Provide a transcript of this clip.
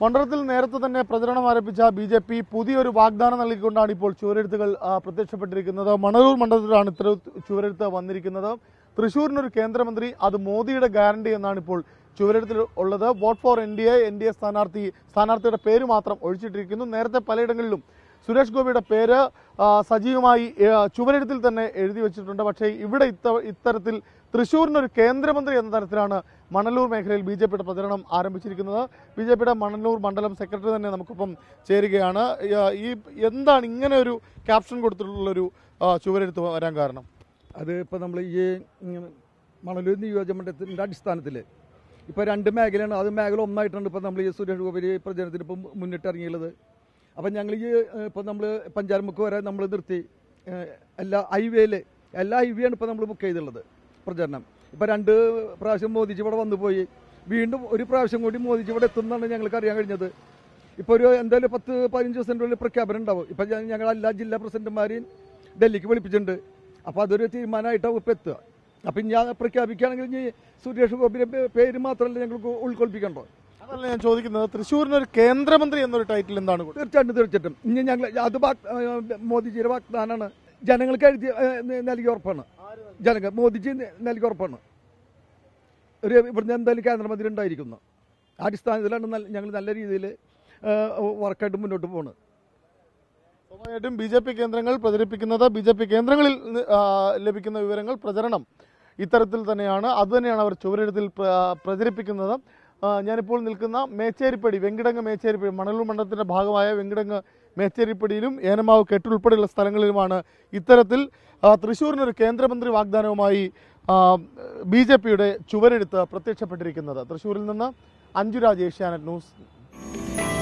മണ്ഡലത്തിൽ നേരത്തെ തന്നെ പ്രചരണം ആരംഭിച്ച ബി ജെ പി പുതിയൊരു വാഗ്ദാനം നൽകിക്കൊണ്ടാണ് ഇപ്പോൾ ചുവരെഴുത്തുകൾ ആ, പ്രത്യക്ഷപ്പെട്ടിരിക്കുന്നത് മണലൂർ മണ്ഡലത്തിലാണ് ഇത്തരം ചുവരെഴുത്ത് വന്നിരിക്കുന്നത് തൃശ്ശൂരിനൊരു കേന്ദ്രമന്ത്രി അത് മോദിയുടെ ഗ്യാരണ്ടി എന്നാണ് ഇപ്പോൾ ചുവരെഴുത്തിൽ ഉള്ളത് vote for N D A N D A സ്ഥാനാർത്ഥി സ്ഥാനാർത്ഥിയുടെ പേര് മാത്രം ഒഴിച്ചിട്ടിരിക്കുന്നു നേരത്തെ പലയിടങ്ങളിലും സുരേഷ് ഗോപിയുടെ പേര് ആ, സജീവമായി ആ, ചുവരെഴുത്തിൽ തന്നെ എഴുതി വെച്ചിട്ടുണ്ട് പക്ഷേ ഇവിടെ ഇത്ത ഇത്തരത്തിൽ തൃശ്ശൂരിനൊരു കേന്ദ്രമന്ത്രി എന്ന തരത്തിലാണ് മണലൂർ മേഖലയിൽ ബി ജെ പിയുടെ പ്രചരണം ആരംഭിച്ചിരിക്കുന്നത് ബി ജെ പിയുടെ മണലൂർ മണ്ഡലം സെക്രട്ടറി തന്നെ നമുക്കൊപ്പം ചേരുകയാണ് ഈ- ഈ എന്താണ് ഇങ്ങനെ ഒരു ക്യാപ്ഷൻ കൊടുത്തിട്ടുള്ളൊരു ആ, ചുവരെഴുത്ത് വരാൻ കാരണം അത് ഇപ്പോൾ നമ്മൾ ഈ ഉം, മണലൂർ നിയോജകമണ്ഡലത്തിൻ്റെ അടിസ്ഥാനത്തിൽ ഇപ്പോൾ രണ്ട് മേഖലയാണ് അത് മേഖല ഒന്നായിട്ടാണ് ഇപ്പോൾ നമ്മൾ ഈ സുരേഷ് ഗോപി പ്രചരണത്തിന് ഇപ്പം മുന്നിട്ട് ഇറങ്ങിയുള്ളത് അപ്പം ഞങ്ങൾ ഈ ഇപ്പോൾ നമ്മൾ പഞ്ചാരമുക്ക് വരെ നമ്മൾ നിർത്തി ഏഹ്, എല്ലാ ഹൈവേയിൽ എല്ലാ ഹൈവേയാണ് ഇപ്പോൾ നമ്മൾ ബുക്ക് ചെയ്തിട്ടുള്ളത് പ്രചരണം ഇപ്പോൾ രണ്ട് പ്രാവശ്യം മോദിജി ഇവിടെ വന്നു പോയി വീണ്ടും ഒരു പ്രാവശ്യം കൂടി മോദിജി ഇവിടെ എത്തുന്നതാണ് ഞങ്ങൾക്ക് അറിയാൻ കഴിഞ്ഞത് ഇപ്പോൾ ഒരു എന്തായാലും പത്ത് പതിനഞ്ച് ദിവസത്തിൻ്റെ ഉള്ളിൽ പ്രഖ്യാപനം ഉണ്ടാവും ഇപ്പം ഞങ്ങൾ എല്ലാ ജില്ലാ പ്രസിഡന്റുമാരെയും ഡൽഹിക്ക് വിളിപ്പിച്ചിട്ടുണ്ട് അപ്പോൾ അതൊരു തീരുമാനമായിട്ടാവും ഇപ്പോൾ എത്തുക അപ്പം ഞാൻ പ്രഖ്യാപിക്കുകയാണെങ്കിൽ ഇനി സുരേഷ് ഗോപിയുടെ പേ- പേര് മാത്രമല്ല ഞങ്ങൾക്ക് ഉൾക്കൊള്ളിപ്പിക്കണ്ടോ അതല്ല ഞാൻ ചോദിക്കുന്നത് തൃശ്ശൂരിനൊരു കേന്ദ്രമന്ത്രി എന്നൊരു ടൈറ്റിൽ എന്താണ് കൊടുത്തത്? തീർച്ചയായിട്ടും തീർച്ചയായിട്ടും ഇനി ഞങ്ങൾ അത് വാഗ്- ഏഹ് മോദിജിയുടെ വാഗ്ദാനമാണ് ജനങ്ങൾക്ക് എഴുതി ഏഹ് ന- നൽകിയ ഉറപ്പാണ് ജനങ്ങൾ മോദിജി ന- നൽകിയ ഉറപ്പാണ് ഒരു ഇവിടുന്ന് എന്തായാലും കേന്ദ്രമന്ത്രി ഉണ്ടായിരിക്കുന്നു ആ അടിസ്ഥാനത്തിലാണ് നല്ല- ഞങ്ങൾ നല്ല രീതിയിൽ വർക്കായിട്ട് മുന്നോട്ട് പോകുന്നത് സ്വാഭാവികമായിട്ടും ബി ജെ പി കേന്ദ്രങ്ങൾ പ്രചരിപ്പിക്കുന്നത് ബി ജെ പി കേന്ദ്രങ്ങളിൽ നി- ആ, ലഭിക്കുന്ന വിവരങ്ങൾ പ്രചരണം ഇത്തരത്തിൽ തന്നെയാണ് അതുതന്നെയാണ് അവർ ചുവരെഴുത്തിൽ പ്ര- പ്രചരിപ്പിക്കുന്നത് ആ, ഞാനിപ്പോൾ നിൽക്കുന്ന മേച്ചേരിപ്പടി വെങ്കിടങ്ങ് മേച്ചേരിപ്പടി മണലൂർ മണ്ഡലത്തിന്റെ ഭാഗമായ വെങ്കിടങ്ങ് മേച്ചേരിപ്പടിയിലും ഏനമാവ് കെട്ടുൾപ്പെടെയുള്ള സ്ഥലങ്ങളിലുമാണ് ഇത്തരത്തിൽ ആ, തൃശ്ശൂരിനൊരു കേന്ദ്രമന്ത്രി വാഗ്ദാനവുമായി ബി ജെ പിയുടെ ചുവരെഴുത്ത് പ്രത്യക്ഷപ്പെട്ടിരിക്കുന്നത് തൃശ്ശൂരിൽ നിന്ന് അഞ്ജുരാജ് ഏഷ്യാനെറ്റ് ന്യൂസ്